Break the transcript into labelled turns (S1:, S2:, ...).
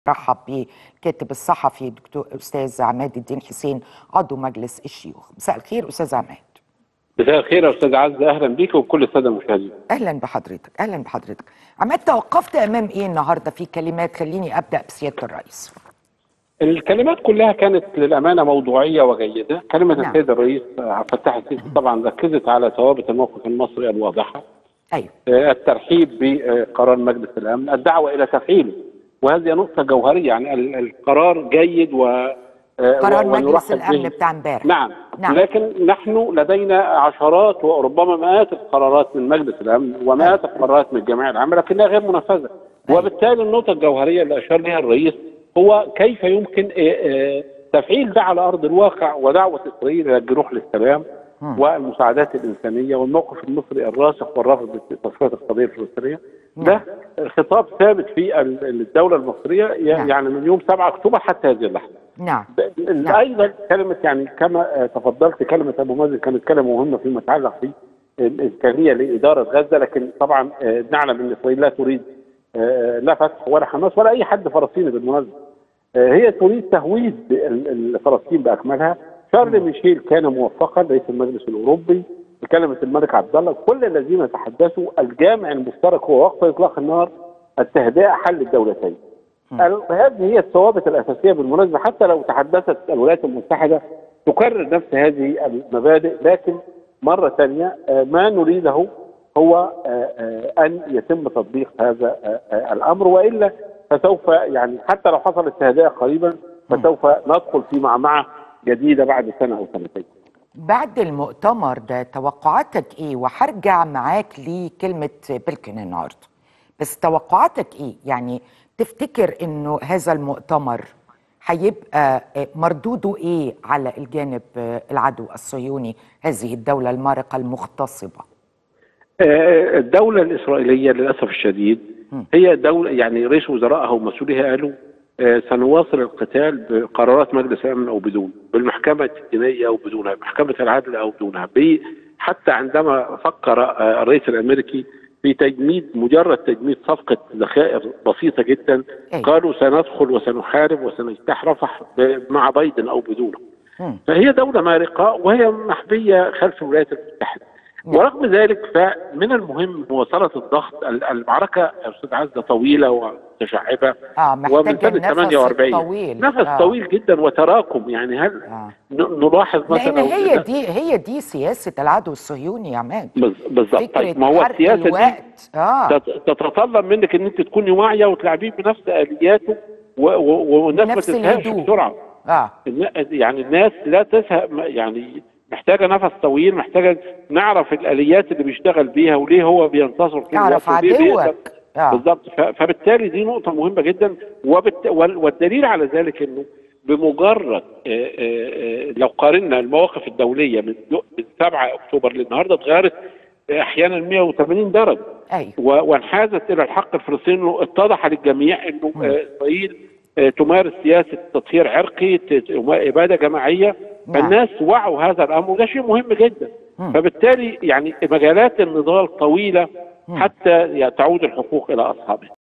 S1: رحب بالكاتب الصحفي دكتور استاذ عماد الدين حسين عضو مجلس الشيوخ مساء الخير استاذ عماد
S2: مساء الخير يا استاذ عزه اهلا بيك وكل الساده المشاهدين
S1: اهلا بحضرتك اهلا بحضرتك عماد توقفت امام ايه النهارده في كلمات خليني ابدا بسياده الرئيس
S2: الكلمات كلها كانت للامانه موضوعيه وجيده كلمه
S1: نعم.
S2: السيد الرئيس عبد الفتاح السيسي طبعا ركزت على ثوابت الموقف المصري الواضحه
S1: ايوه
S2: آه، الترحيب بقرار مجلس الامن الدعوه الى تفعيله وهذه نقطه جوهريه يعني ال- القرار جيد و آه،
S1: قرار
S2: و-
S1: مجلس
S2: ونرحب
S1: الامن
S2: به.
S1: بتاع امبارح
S2: نعم.
S1: نعم.
S2: نعم لكن نحن لدينا عشرات وربما مئات القرارات من مجلس الامن ومئات القرارات من الجمعيه العامه لكنها غير منفذه
S1: أيوة.
S2: وبالتالي النقطه الجوهريه اللي اشار لها الرئيس هو كيف يمكن آه، آه، تفعيل ده على ارض الواقع ودعوه اسرائيل الى الجروح للسلام
S1: مم.
S2: والمساعدات الانسانيه والموقف المصري الراسخ والرافض لتصفيه القضيه الفلسطينيه ده خطاب ثابت في ال- الدوله المصريه ي-
S1: نعم.
S2: يعني من يوم 7 اكتوبر حتى هذه اللحظه
S1: نعم
S2: ب-
S1: نعم.
S2: ايضا كلمه يعني كما آه، تفضلت كلمه ابو مازن كانت كلمه مهمه فيما يتعلق في الامكانيه لاداره غزه لكن طبعا آه، نعلم ان اسرائيل لا تريد آه، لا فتح ولا حماس ولا اي حد فلسطيني بالمناسبه آه، هي تريد تهويد ال- ال- فلسطين باكملها شارل ميشيل كان موفقا رئيس المجلس الاوروبي بكلمه الملك عبد الله كل الذين تحدثوا الجامع المشترك هو وقف اطلاق النار التهدئه حل الدولتين ال- هذه هي الثوابت الاساسيه بالمناسبه حتى لو تحدثت الولايات المتحده تكرر نفس هذه المبادئ لكن مره ثانيه آه، ما نريده هو آه، آه، ان يتم تطبيق هذا آه، آه، الامر والا فسوف يعني حتى لو حصلت تهدئه قريبا فسوف ندخل في معمعه جديده بعد سنه او سنتين.
S1: بعد المؤتمر ده توقعاتك ايه وهرجع معاك لكلمه بلكن النهارده بس توقعاتك ايه يعني تفتكر انه هذا المؤتمر هيبقى مردوده ايه على الجانب العدو الصهيوني هذه الدوله المارقه المغتصبه
S2: آه، الدولة الإسرائيلية للأسف الشديد
S1: مم.
S2: هي دولة يعني رئيس وزرائها ومسؤوليها قالوا آه، سنواصل القتال بقرارات مجلس الأمن أو بدون بالمحكمة الدينية أو بدونها بمحكمة العدل أو بدونها ب- حتى عندما فكر آه، الرئيس الأمريكي في تجميد مجرد تجميد صفقة ذخائر بسيطة جدا
S1: أيوة.
S2: قالوا سندخل وسنحارب وسنجتاح رفح ب- مع بايدن أو بدونه
S1: مم.
S2: فهي دولة مارقة وهي محبية خلف الولايات المتحدة
S1: نعم.
S2: ورغم ذلك فمن المهم مواصلة الضغط ال- المعركة يا أستاذ عزة طويلة ومتشعبة
S1: اه
S2: ومن
S1: محتاج
S2: سنة
S1: النفس
S2: 48
S1: الطويل
S2: نفس
S1: آه.
S2: طويل جدا وتراكم يعني هل
S1: آه.
S2: ن- نلاحظ مثلا
S1: لان هي دي هي دي سياسه العدو الصهيوني يا عماد
S2: بز- بالظبط
S1: فكره
S2: طيب ما هو
S1: حرق
S2: السياسة دي
S1: الوقت اه
S2: تت- تتطلب منك ان انت تكوني واعيه وتلعبيه بنفس الياته و- و- والناس ما
S1: بنفس
S2: تزهقش
S1: الهدوء.
S2: بسرعه
S1: اه
S2: النا- يعني الناس لا تزهق م- يعني محتاجه نفس طويل محتاجه نعرف الاليات اللي بيشتغل بيها وليه هو بينتصر طول
S1: تعرف
S2: الوقت وليه بيقدر-
S1: عدوك اه
S2: بالظبط ف- فبالتالي دي نقطة مهمة جدا وبالت... وال- والدليل على ذلك انه بمجرد آه، آه، آه، لو قارنا المواقف الدولية من يو- من 7 اكتوبر للنهارده اتغيرت احيانا 180 درجة
S1: ايوه
S2: و- وانحازت الى الحق الفلسطيني انه اتضح للجميع انه
S1: مم.
S2: آه، اسرائيل آه، تمارس سياسة تطهير عرقي ت- ت- ابادة جماعية
S1: نعم.
S2: فالناس وعوا هذا الامر وده شيء مهم جدا
S1: مم.
S2: فبالتالي يعني مجالات النضال طويلة
S1: مم.
S2: حتى تعود الحقوق الى اصحابها